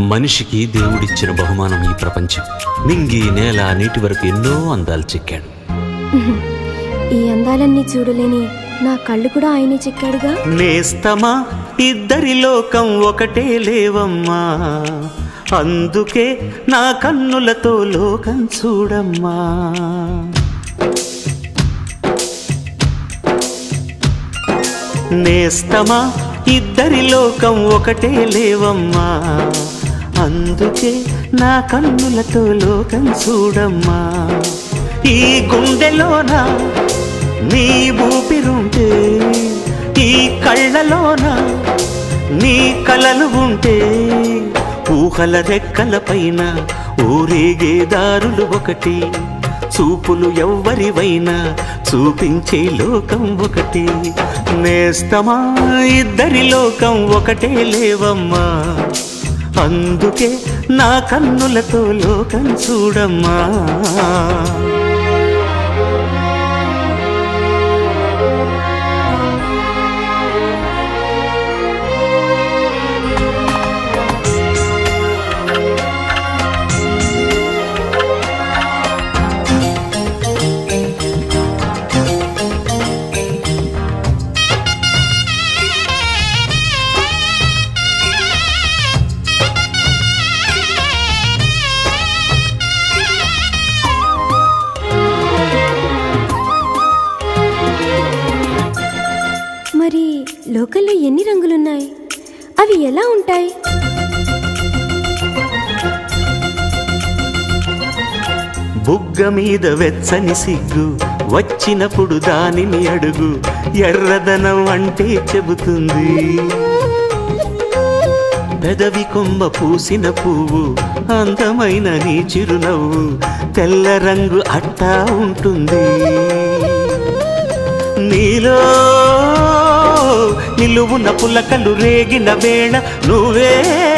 మనిషికి దేవుడిచ్చిన బహుమానం ఈ ప్రపంచం నింగి నేల నీటి వరకు ఎన్నో అందాలు చెక్కాడు ఈ అందాలన్నీ చూడలేని నా కళ్ళు కూడా ఆయనే చెక్కాడుగా నేస్తమా ఇద్దరి లోకం ఒకటే లేవమ్మా అందుకే నా కన్నులతో లోకం చూడమ్మా నేస్తమా ఇద్దరి లోకం ఒకటే లేవమ్మా అందుకే నా కన్నులతో లోకం చూడమ్మా ఈ గుండెలోన నీ ఊపిరుంటే ఈ కళ్ళలోన నీ కలలు ఉంటే ఊహల రెక్కల పైన ఊరేగే దారులు ఒకటి చూపులు ఎవ్వరివైనా చూపించే లోకం ఒకటి నేస్తమా ఇద్దరి లోకం ఒకటే లేవమ్మా అందుకే నా కన్నులతో లోకం చూడమ్మా మరి లోకల్లో ఎన్ని రంగులున్నాయి అవి ఎలా ఉంటాయి బుగ్గ మీద వెచ్చని సిగ్గు వచ్చినప్పుడు దానిని అడుగు ఎర్రదనం అంటే చెబుతుంది పెదవి కొమ్మ పూసిన పువ్వు అందమైన నీ చిరునవ్వు తెల్ల రంగు అట్టా ఉంటుంది నీలో నిలువున పులకలు రేగిన వేళ నువ్వే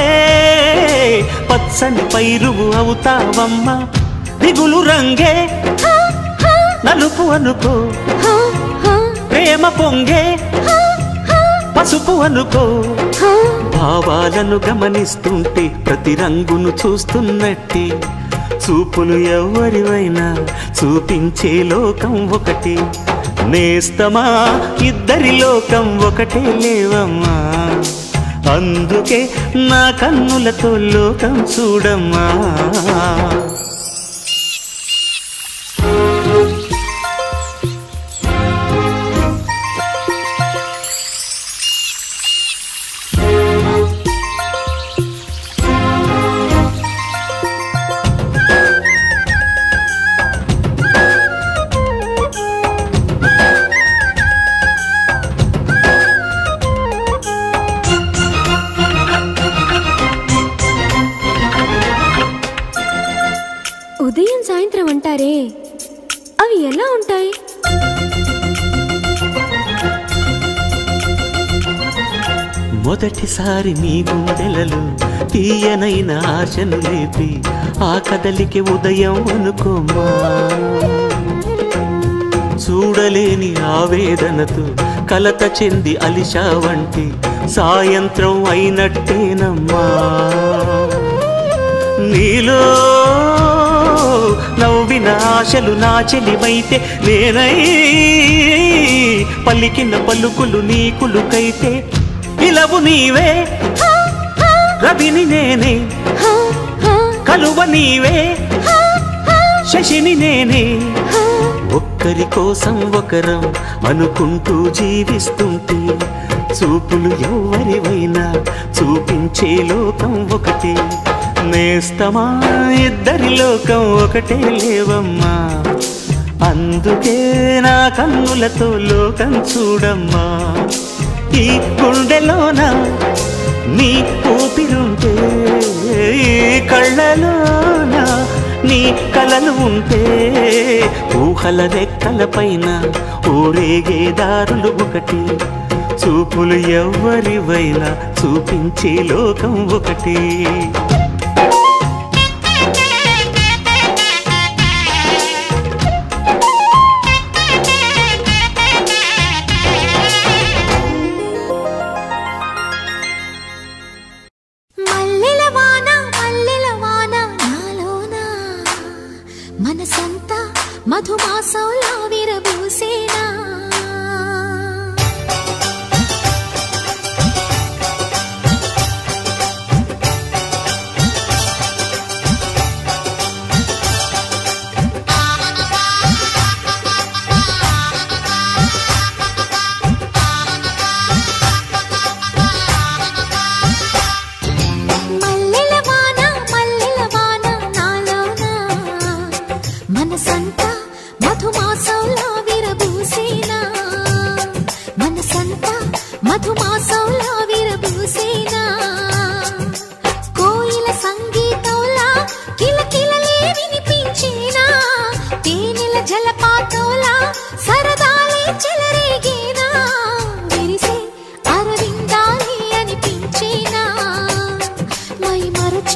పచ్చని పైరువు అవుతావమ్మా దిగులు రంగే నలుపు అనుకో హా, హా, ప్రేమ పొంగే పసుపు అనుకో హా. భావాలను గమనిస్తుంటే ప్రతి రంగును చూస్తున్నట్టే చూపులు ఎవరివైనా చూపించే లోకం ఒకటి నేస్తమా ఇద్దరి లోకం ఒకటే లేవమ్మా అందుకే నా కన్నులతో లోకం చూడమ్మా ఉదయం సాయంత్రం అంటారే అవి ఎలా ఉంటాయి మొదటిసారి నీ గుండెలలో తీయనైన ఆశను లేపి ఆ కదలికి ఉదయం అనుకోమా చూడలేని ఆవేదనతో కలత చెంది అలిశావంటి సాయంత్రం అయినట్టేనమ్మా నీలో నవ్విన ఆశలు నా చెలివైతే నేనై పలికిన పలుకులు నీకులుకైతే ఇలవు నీవే రవిని నేనే హా, హా, కలువ నీవే హా, హా, శశిని నేనే హా. ఒక్కరి కోసం ఒకరం అనుకుంటూ జీవిస్తుంటే చూపులు ఎవరివైనా చూపించే లోకం ఒకటి నేస్తమా ఇద్దరి లోకం ఒకటే లేవమ్మా అందుకే నా కన్నులతో లోకం చూడమ్మా ఈ గుండెలోన నీ ఊపిరుంటే ఈ కళ్ళలోన నీ కలలు ఉంటే ఊహల రెక్కల పైన ఊరేగే దారులు ఒకటి చూపులు ఎవరివైనా చూపించే లోకం ఒకటి మల్లెల వాన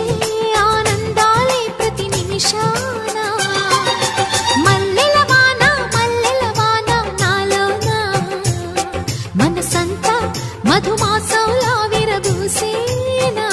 ఆనందాలే ప్రతి నిమిషాన మల్లెల వాన మల్లెల వాన నాలోన మనసంతా మధుమాసంలా విరబూసేనా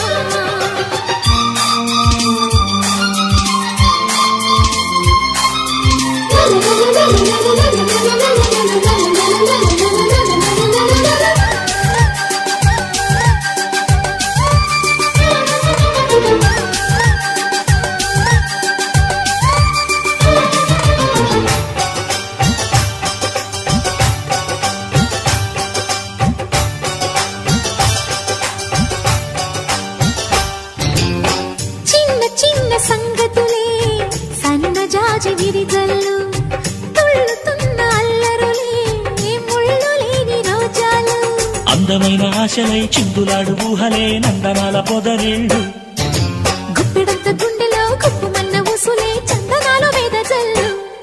చిన్న చిన్న సంగతులే సన్నజాజి విరిజల్లు తుళ్ళుతున్న అల్లరులే ముళ్ళు లేని రోజాలు అందమైన ఆశలై చిందులాడు ఊహలే నందనాల పొదరేళ్ళు గుప్పెడంత గుండెలో గుప్పుమన్న ఊసులే చందనాలు వేదజల్లు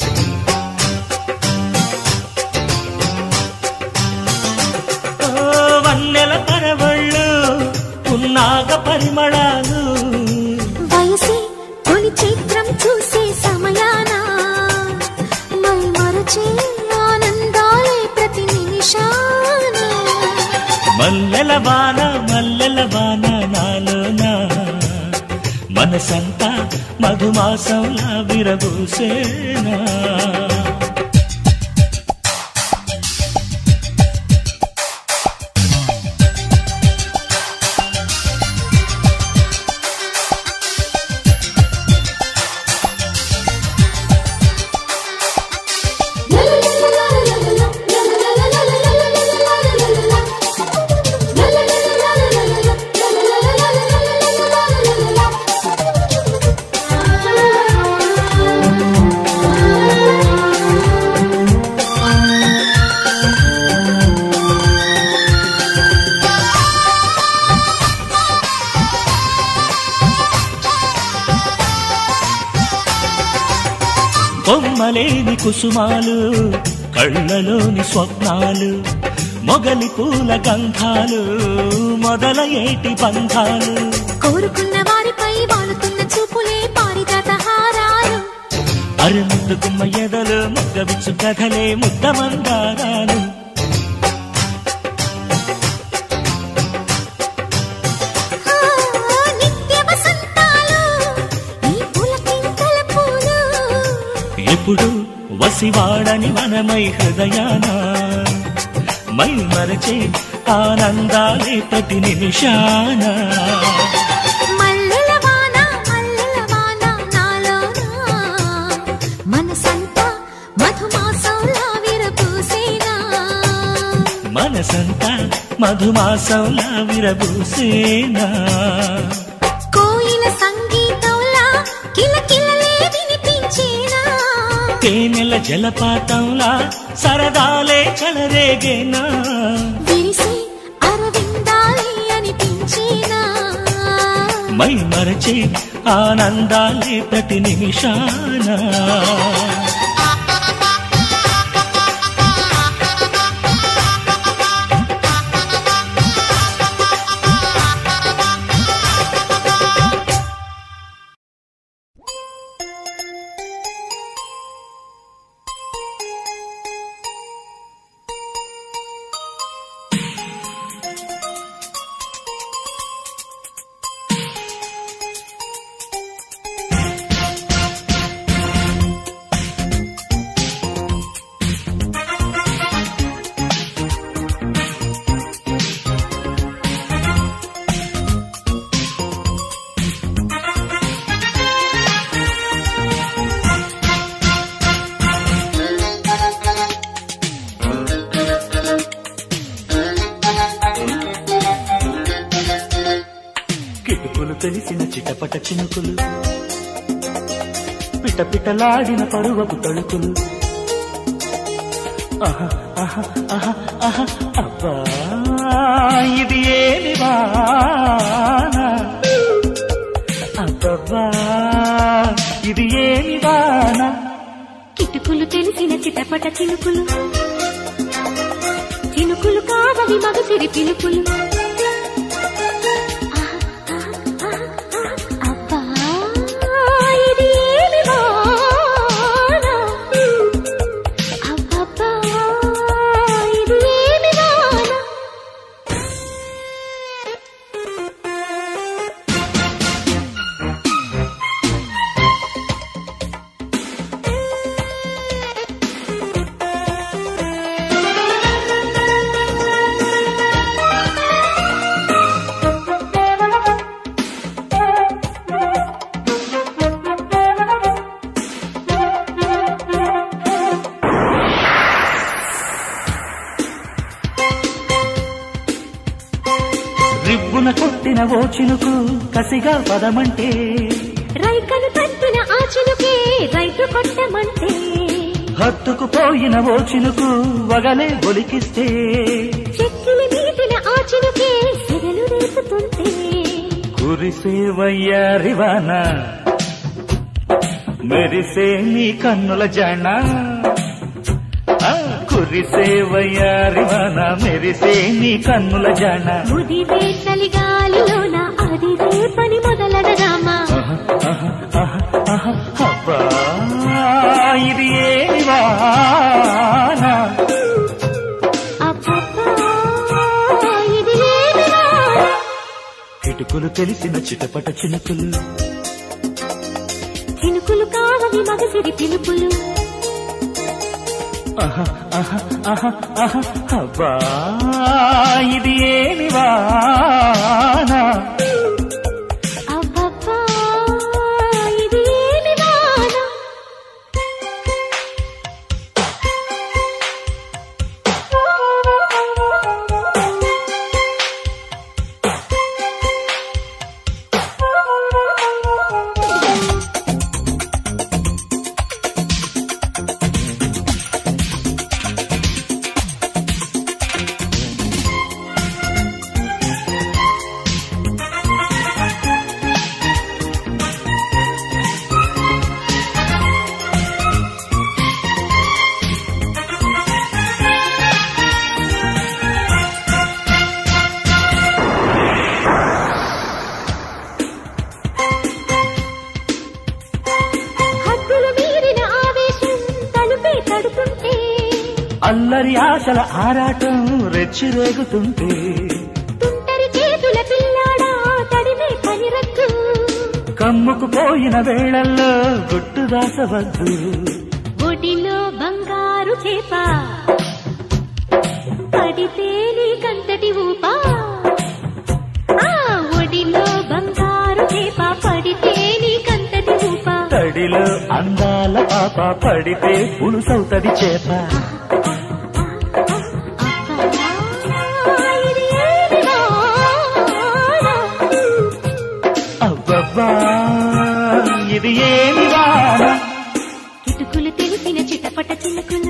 ఓ వన్నెల పరవళ్ళు ఉన్నాగ పరిమళాలు వయసి తొలి చిత్రం చూసే సమయాన మై మరచే ఆనందాలే ప్రతి నిమిషాన మల్లెల వాన మల్లెల వాన నాలోన మనసంతా మధుమాసంలా విరబూసేనా బొమ్మలేని కుసుమాలు కళ్ళలోని స్వప్నాలు మొగలి పూల గంధాలు మొదలయేటి బంధాలు కోరుకున్న వారిపై వాలుతున్న చూపులే పారిజాత హారాలు అరుముద్దు గుమ్మ ఎదలు మొగ్గవిచ్చు కథలే ముద్దమందారాలు ఆ, నిత్య వసంతాలు ఈ పులకింతల పూలు ఎప్పుడు వసివాడని మనమై హృదయాన మై మరచే ఆనందాలే ప్రతి నిమిషాన మల్లెల వాన మల్లెల వాన నాలోన మనసంతా మధుమాసంలా విరపూసేనా మనసంతా మధుమాసంలా విరబూసేనా కోయిల సంగీతంలా కిలకిలలే వినిపించేనా తేనెల జలపాతంలా సరదాలే కలరేగేనా విరిసి అరవిందాలే అనిపించేనా మై మరచే ఆనందాలే ప్రతి నిమిషాన కిటుకులు తెలిసిన చిటపట చినుకులు పిట పిటలాడిన పరువపు తళుకులు ఆహా, ఆహా, ఆహా, ఆహా, అబ్బా ఇది ఏమి వాన అబ్బబ్బా ఇది ఏమి వాన కిటుకులు తెలిసిన చిటపట చినుకులు చినుకులు కావవి మగసిరి పిలుపులు ఆహ్, ఆహ్, ఆహ్, ఆహ్, కొట్టిన ఓ చినుకు కసిగా పదమంటే రైకను తట్టిన ఆ చిలుకే రైతు కొట్టమంటే హత్తుకు పోయిన ఓ చినుకు వగలే ఒలికిస్తే చెక్కిలి మీటిన ఆ చిలుకే సెగలు రేపుతుంటే కురిసే వయ్యారివాన మెరిసే నీ కన్నుల జాణ ఆ, కురిసే వయ్యారివాన మెరిసే నీ కన్నుల జాణ ముదివే చలిగాలిలోన అది రేపని మొదలడరామా అబ్బా ఇది ఏమి వాన అబ్బబ్బా, ఇది ఏమి వాన? కిటుకులు తెలిసిన చిటపట చినుకులు చినుకులు కావవి మగసిరి పిలుపులు ఆహా, ఆహా, ఆహా, ఆహా, అబ్బా ఇది ఏమి వాన అబ్బబ్బా, ఇది ఏమి వాన? హద్దులు మీరిన ఆవేశం తలుపే తడుతుంటే అల్లరి ఆశల ఆరాటం రెచ్చిరేగుతుంటే తుంటరి చేతుల పిల్లాడా తడిమే పనిరద్దు కమ్ముకు పోయిన వేళల్లో గుట్టు దాసవద్దు ఒడిలో బంగారు చేప పడితే నీకంతటి ఊపా ఆ ఒడిలో బంగారు చేప పడితే నీకంతటి ఊపా తడిలో అందాల పాప పడితే పులుసవుతది చేప అబ్బా, ఇది ఏమి వాన? అబ్బబ్బా ఇది ఏమి వాన కిటుకులు తెలిసిన చిటపట చిలుకులు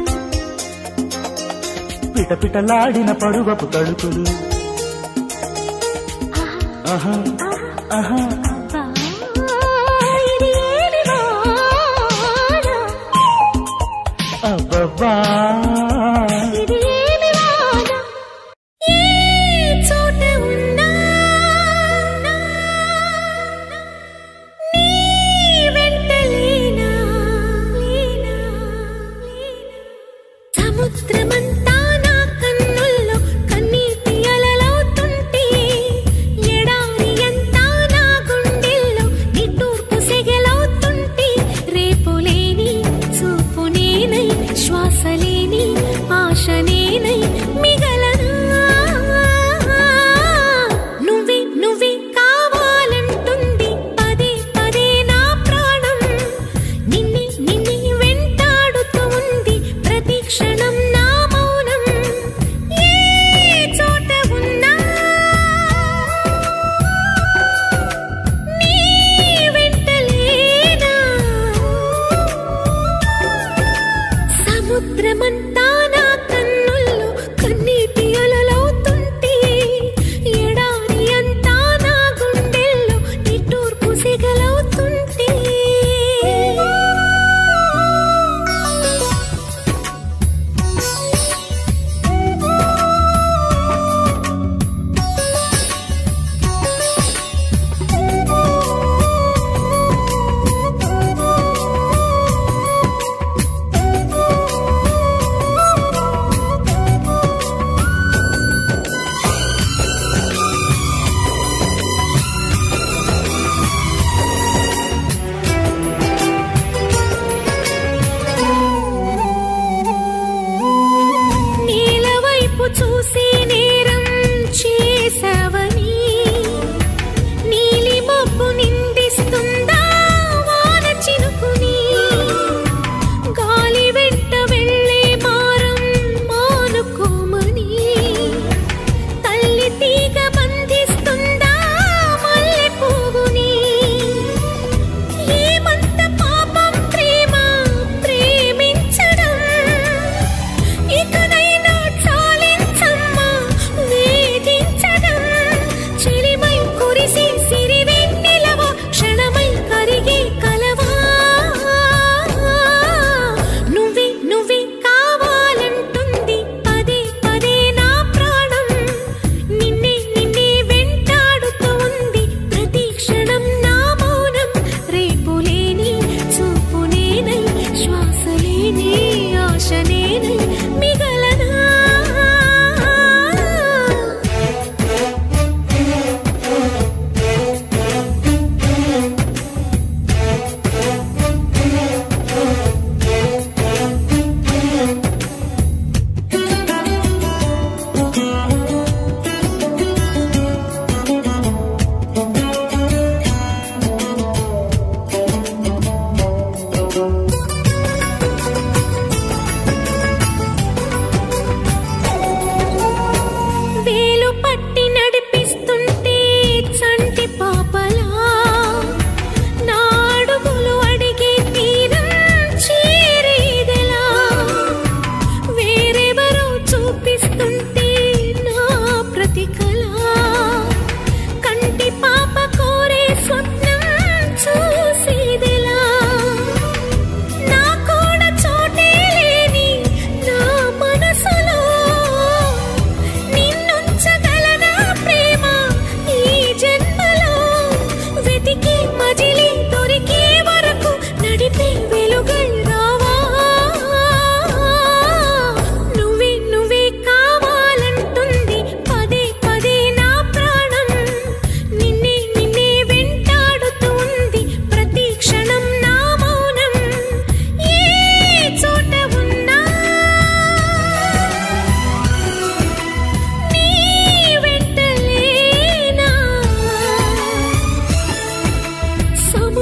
పిటపిటలాడిన పరువపు తడుకులు ఆహా ఆహా అబ్బా, ఇది ఏమి వాన? అబ్బబ్బా ఇది ఏమి వాన? ఏ చోట ఉన్నా నీ వెంట లేనా లేనా సముద్రమంతా నా కన్నుల్లో కన్నీటి అలలవుతుంటే ఎడారి అంతా నా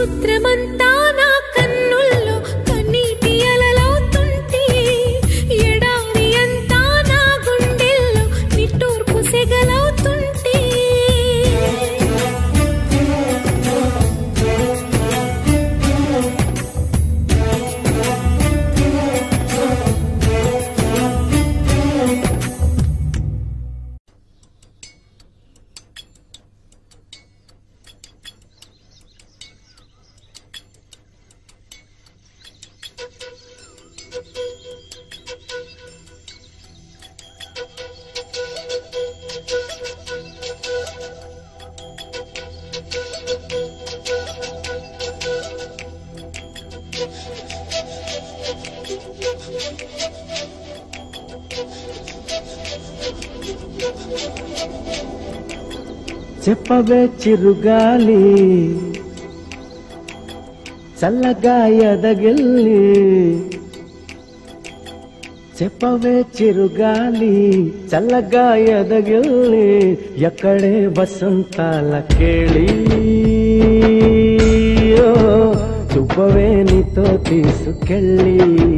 సముద్రమంతా నా కన్నుల్లో కన్నీటి అలలవుతుంటే ఎడారి అంతా నా గుండెల్లో నిట్టూర్పు సెగలవుతుంటే చెప్పవే చిరుగాలి చల్లగా ఎదగిల్లి చెప్పవే చిరుగాలి చల్లగా ఎదగిల్లి ఎక్కడే వసంతాల కేళి ఓ, చూపవే నీతో తీసుకెళ్ళి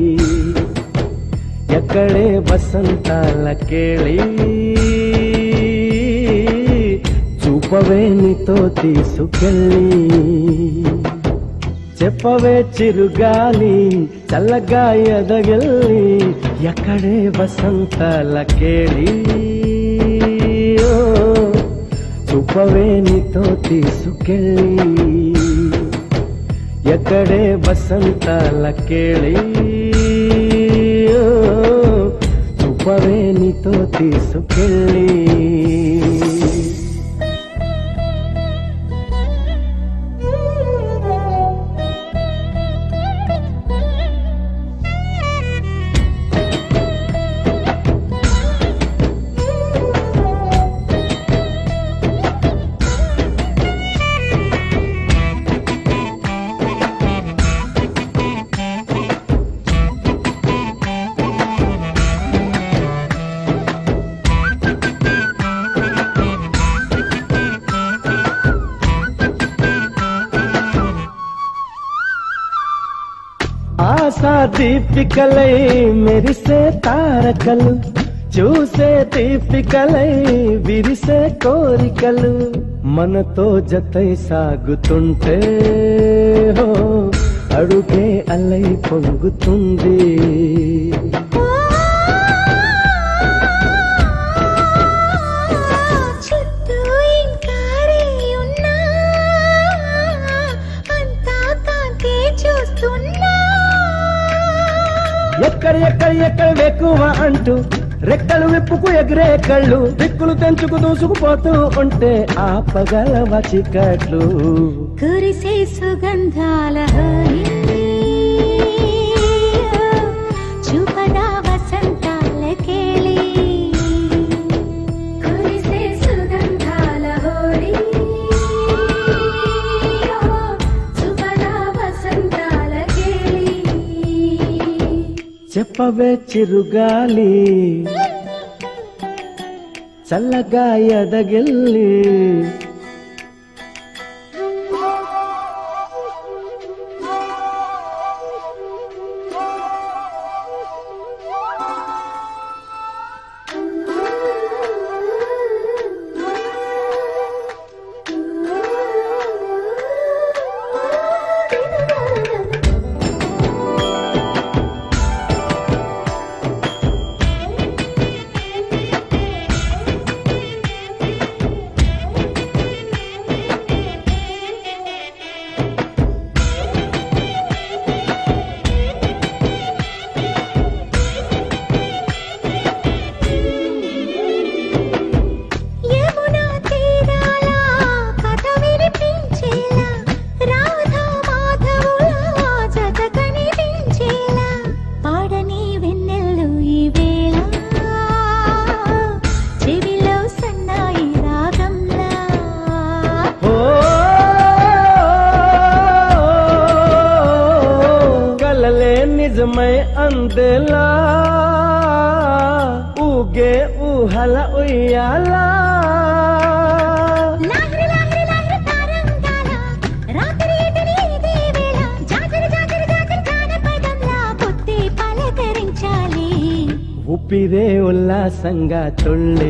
ఎక్కడే వసంతాల కేళి చూపవే నీతో తీసుకెళ్ళి చెప్పవే చిరుగాలి చల్లగా ఎదగల్లి ఎక్కడే వసంతాల కేళి ఓ, చూపవే నీతో తీసుకెళ్ళి ఎక్కడే వసంతాల కేళి ఓ, చూపవే నీతో తీసుకెళ్ళి ఆశా దీపికలై మెరిసే తారకలు చూసే దీపికలై విరిసే కోరికలు మనతో జతై సాగుతుంటే హో అడుగే అలై పొంగుతుంది చుట్టూ ఇంకారే ఉన్నా అంతా కాంతే చూస్తున్నా ఎక్కడ ఎక్కడ ఎక్కడ ఎక్కువ అంటూ రెక్కలు విప్పుకు ఎగిరే కళ్ళు దిక్కులు తెంచుకు దూసుకుపోతూ ఉంటే ఆపగలవ చికట్లు కురిసే సుగంధాల హరి చూపదా వసంతాల కేళి కురిసే సుగంధాల హోళీ చూపదా వసంతాల కేళి చెప్పవే చిరుగాలి చల్లగా ఎదగిల్లి యమునా తీరాల కథ వినిపించేలా రాధా మాధవుల జత కనిపించేలా పాడని వెన్నెల్లు ఈ వేళ చెవిలో సన్నాయి రాగంలా ఓ కలలే నిజమై అందేలా ఊగే ఊహల ఉయ్యాలా లాహిరి లాహిరి లాహిరి తారంగాల రాత్రి ఎదురీగ ఊపిరే ఉల్లాసంగా తుళ్ళి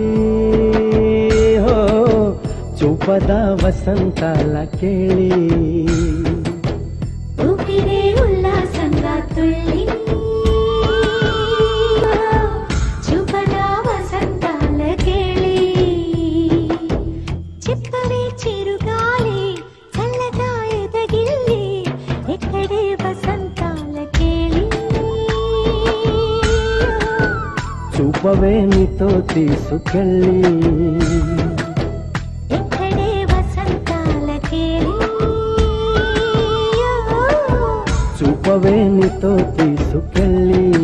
హో చూపద వసంతాల కేళి ఊపిరే ఉల్లాసంగా తుళ్ళి చూపదా వసంతాల కేళి చెప్పవే చిరుగాలి చల్లగా ఎదగిల్లి ఎక్కడే వసంతాల కేళి చూపవే నీతో తీసుకెళ్ళి ఎక్కడే వసంతాల కేళి చూపవే నీతో తీసుకెళ్ళి